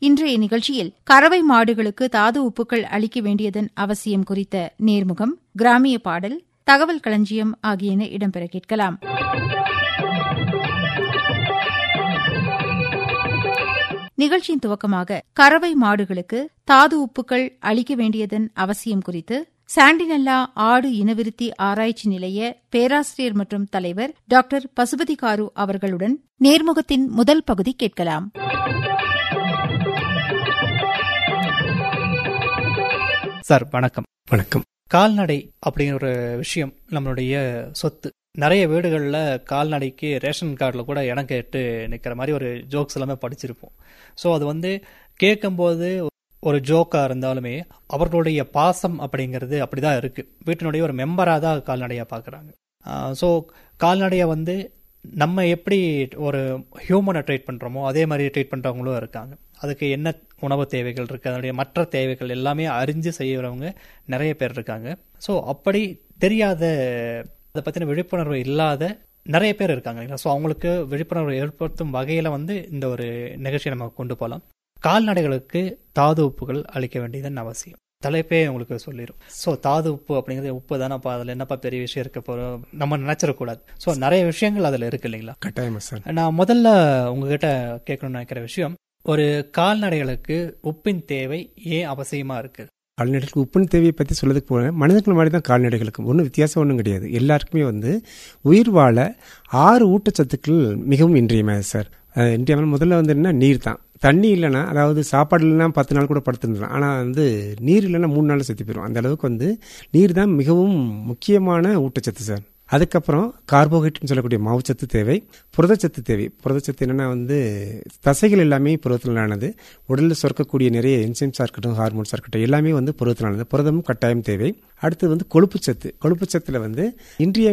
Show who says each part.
Speaker 1: இன்றைய நிகழ்ச்சியில் கறவை மாடுகளுக்கு தாது உப்புக்கள் அளிக்க வேண்டியதன் அவசியம் குறித்த நேர்முகம் கிராமிய பாடல் தகவல் களஞ்சியம் ஆகியன இடம்பெற கேட்கலாம் நிகழ்ச்சியின் துவக்கமாக கறவை மாடுகளுக்கு தாது உப்புக்கள் அளிக்க வேண்டியதன் அவசியம் குறித்து சாண்டினல்லா ஆடு இனவிருத்தி ஆராய்ச்சி நிலைய பேராசிரியர் மற்றும் தலைவர் டாக்டர் பசுபதி காரு அவர்களுடன் நேர்முகத்தின் முதல் பகுதி கேட்கலாம்
Speaker 2: சார் வணக்கம்
Speaker 3: வணக்கம்
Speaker 2: கால்நடை அப்படிங்கிற ஒரு விஷயம் நம்மளுடைய சொத்து நிறைய வீடுகளில் கால்நடைக்கு ரேஷன் கார்டில் கூட இடம் கேட்டு நிற்கிற மாதிரி ஒரு ஜோக்ஸ் எல்லாமே படிச்சிருப்போம் ஸோ அது வந்து கேட்கும்போது ஒரு ஜோக்காக இருந்தாலுமே அவர்களுடைய பாசம் அப்படிங்கிறது அப்படிதான் இருக்கு வீட்டினுடைய ஒரு மெம்பராக தான் கால்நடையாக பார்க்குறாங்க ஸோ கால்நடையை வந்து நம்ம எப்படி ஒரு ஹியூமனை ட்ரீட் பண்ணுறோமோ அதே மாதிரி ட்ரீட் பண்ணுறவங்களும் இருக்காங்க அதுக்கு என்ன உணவு தேவைகள் இருக்குது அதனுடைய மற்ற தேவைகள் எல்லாமே அறிஞ்சு செய்கிறவங்க நிறைய பேர் இருக்காங்க ஸோ அப்படி தெரியாத அதை பற்றின விழிப்புணர்வு இல்லாத நிறைய பேர் இருக்காங்க இல்லைங்களா ஸோ அவங்களுக்கு விழிப்புணர்வு ஏற்படுத்தும் வகையில் வந்து இந்த ஒரு நிகழ்ச்சியை நம்ம கொண்டு போகலாம் கால்நடைகளுக்கு தாது உப்புகள் அளிக்க வேண்டியதன் அவசியம் தலைப்பே உங்களுக்கு சொல்லிடும் ஸோ தாது உப்பு அப்படிங்கிறது உப்பு தானேப்பா அதில் என்னப்பா பெரிய விஷயம் இருக்க போகிறோம் நம்ம நினச்சிடக்கூடாது ஸோ நிறைய விஷயங்கள் அதில் இருக்கு இல்லைங்களா
Speaker 3: கட்டாயமா சார்
Speaker 2: நான் முதல்ல உங்ககிட்ட கேட்கணும்னு நினைக்கிற விஷயம் ஒரு கால்நடைகளுக்கு உப்பின் தேவை ஏன் அவசியமா இருக்கு
Speaker 3: கால்நடைகளுக்கு உப்பின் தேவையை பற்றி சொல்லதுக்கு போல மனிதர்கள் மாதிரி தான் கால்நடைகளுக்கும் ஒன்றும் வித்தியாசம் ஒன்றும் கிடையாது எல்லாருக்குமே வந்து உயிர் வாழ ஆறு ஊட்டச்சத்துக்கள் மிகவும் இன்றியமையாது சார் இன்றியமையான முதல்ல வந்து என்ன நீர் தான் தண்ணி இல்லைன்னா அதாவது சாப்பாடு இல்லைன்னா பத்து நாள் கூட படுத்துருந்துடும் ஆனால் வந்து நீர் இல்லைன்னா மூணு நாள் செத்து போயிடும் அந்த அளவுக்கு வந்து நீர் தான் மிகவும் முக்கியமான ஊட்டச்சத்து சார் அதுக்கப்புறம் கார்போஹைட்ரேட்னு சொல்லக்கூடிய மாவுச்சத்து தேவை புரதச்சத்து தேவை புரதச்சத்து என்னன்னா வந்து தசைகள் எல்லாமே புரதத்தினானது உடலில் சுரக்கக்கூடிய நிறைய என்சைம்ஸாக இருக்கட்டும் ஹார்மோன்ஸாக இருக்கட்டும் எல்லாமே வந்து புரதத்தினானது புரதமும் கட்டாயம் தேவை அடுத்து வந்து கொழுப்புச்சத்து கொழுப்புச்சத்தில் வந்து இன்றைய